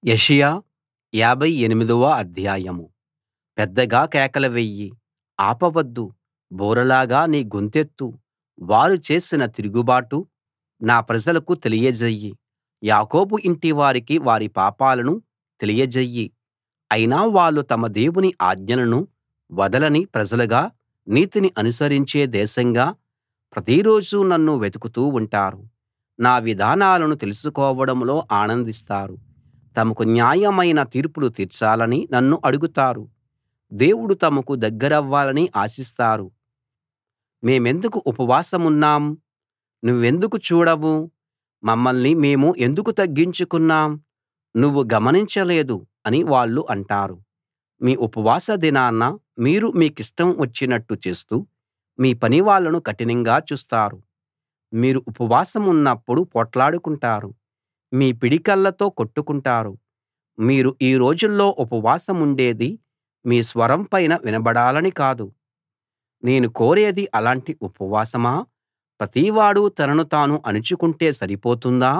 యెషయా 58 వ అధ్యాయం పెద్దగా కేకలు వెయ్యి ఆపవద్దు బూరలాగా నీ గొంతెత్తు వారు చేసిన తిరుగుబాటు నా ప్రజలకు తెలియజెయ్యి యాకోబు ఇంటివారికి వారి పాపాలను తెలియజెయ్యి అయినా వాళ్ళు తమ దేవుని ఆజ్ఞలను వదలని ప్రజలుగా నీతిని అనుసరించే దేశంగా ప్రతిరోజూ నన్ను వెతుకుతూ ఉంటారు నా విధానాలను తెలుసుకోవడంలో ఆనందిస్తారు తమకు న్యాయమైన తీర్పులు తీర్చాలని నన్ను అడుగుతారు దేవుడు తమకు దగ్గరవ్వాలని ఆశిస్తారు మేమెందుకు ఉపవాసమున్నాం నువ్వెందుకు చూడవు మమ్మల్ని మేము ఎందుకు తగ్గించుకున్నాం నువ్వు గమనించలేదు అని వాళ్ళు అంటారు మీ ఉపవాస దినాన మీరు మీకిష్టం వచ్చినట్టు చేస్తూ మీ పనివాళ్ళను కఠినంగా చూస్తారు మీరు ఉపవాసమున్నప్పుడు పోట్లాడుకుంటారు మీ పిడికిళ్లతో కొట్టుకుంటారు మీరు ఈ రోజుల్లో ఉపవాసముండేది మీ స్వరం పైన వినబడాలని కాదు నేను కోరేది అలాంటి ఉపవాసమా ప్రతివాడూ తనను తాను అణుచుకుంటే సరిపోతుందా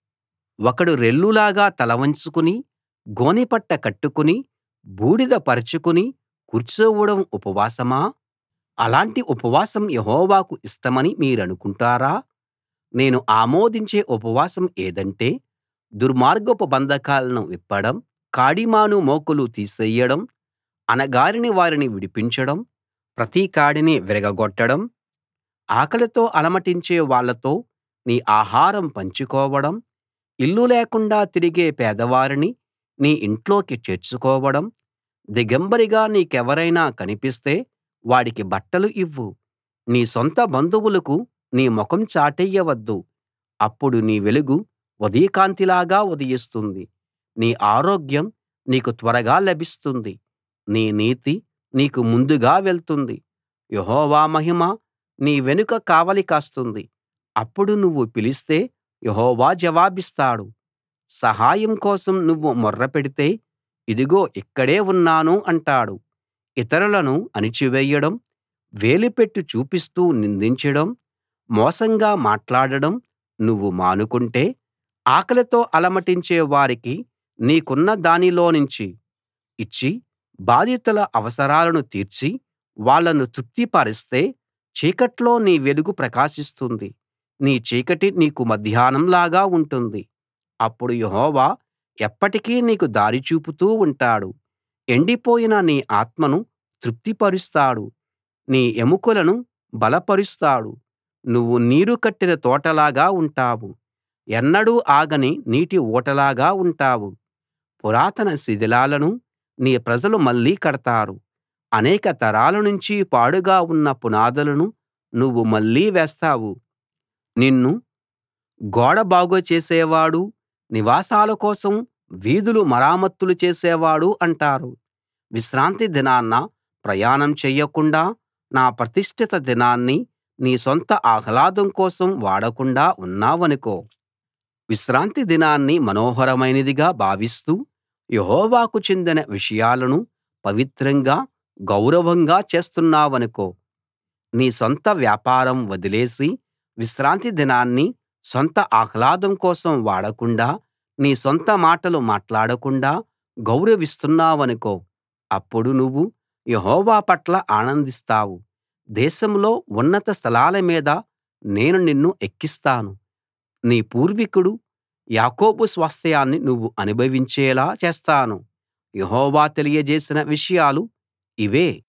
ఒకడు రెల్లులాగా తల వంచుకుని గోనెపట్ట కట్టుకుని బూడిద పరచుకుని కూర్చోవడం ఉపవాసమా అలాంటి ఉపవాసం యెహోవాకు ఇష్టమని మీరనుకుంటారా నేను ఆమోదించే ఉపవాసం ఏదంటే దుర్మార్గపు బంధకాలను విప్పడం కాడిమాను మోకులు తీసెయ్యడం అణగారిన వారిని విడిపించడం ప్రతి కాడిని విరగగొట్టడం ఆకలితో అలమటించే వాళ్ళతో నీ ఆహారం పంచుకోవడం ఇల్లు లేకుండా తిరిగే పేదవారిని నీ ఇంట్లోకి చేర్చుకోవడం దిగంబరిగా నీకెవరైనా కనిపిస్తే వాడికి బట్టలు ఇవ్వు నీ సొంత బంధువులకు నీ ముఖం చాటెయ్యవద్దు అప్పుడు నీ వెలుగు ఉదయకాంతిలాగా ఉదయిస్తుంది నీ ఆరోగ్యం నీకు త్వరగా లభిస్తుంది నీ నీతి నీకు ముందుగా వెళ్తుంది యెహోవా మహిమ నీ వెనుక కావలి కాస్తుంది అప్పుడు నువ్వు పిలిస్తే యెహోవా జవాబిస్తాడు సహాయం కోసం నువ్వు మొర్ర పెడితే ఇదిగో ఇక్కడే ఉన్నాను అంటాడు ఇతరులను అణిచివేయడం వేలుపెట్టి చూపిస్తూ నిందించడం మోసంగా మాట్లాడడం నువ్వు మానుకుంటే ఆకలితో అలమటించే వారికి నీకున్న దానిలోనుంచి ఇచ్చి బాధితుల అవసరాలను తీర్చి వాళ్ళను తృప్తిపరిస్తే చీకట్లో నీ వెలుగు ప్రకాశిస్తుంది నీ చీకటి నీకు మధ్యాహ్నంలాగా ఉంటుంది అప్పుడు యెహోవా ఎప్పటికీ నీకు దారి చూపుతూ ఉంటాడు ఎండిపోయిన నీ ఆత్మను తృప్తిపరుస్తాడు నీ ఎముకలను బలపరుస్తాడు నువ్వు నీరు కట్టిన తోటలాగా ఉంటావు ఎన్నడూ ఆగని నీటి ఊటలాగా ఉంటావు పురాతన శిథిలాలను నీ ప్రజలు మళ్ళీ కడతారు అనేక తరాల నుంచి పాడుగా ఉన్న పునాదులను నువ్వు మళ్ళీ వేస్తావు నిన్ను గోడ బాగు చేసేవాడు నివాసాల కోసం వీధులు మరామత్తులు చేసేవాడు అంటారు విశ్రాంతి దినాన ప్రయాణం చెయ్యకుండా నా ప్రతిష్ఠిత దినాన్ని నీ సొంత ఆహ్లాదం కోసం వాడకుండా ఉన్నావనుకో విశ్రాంతి దినాన్ని మనోహరమైనదిగా భావిస్తూ యెహోవాకు చెందిన విషయాలను పవిత్రంగా గౌరవంగా చేస్తున్నావనుకో నీ సొంత వ్యాపారం వదిలేసి విశ్రాంతి దినాన్ని సొంత ఆహ్లాదం కోసం వాడకుండా నీ సొంత మాటలు మాట్లాడకుండా గౌరవిస్తున్నావనుకో అప్పుడు నువ్వు యెహోవా పట్ల ఆనందిస్తావు దేశంలో ఉన్నత స్థలాల మీద నేను నిన్ను ఎక్కిస్తాను నీ పూర్వీకుడు యాకోబు స్వాస్థ్యాన్ని నువ్వు అనుభవించేలా చేస్తాను యెహోవా తెలియజేసిన విషయాలు ఇవే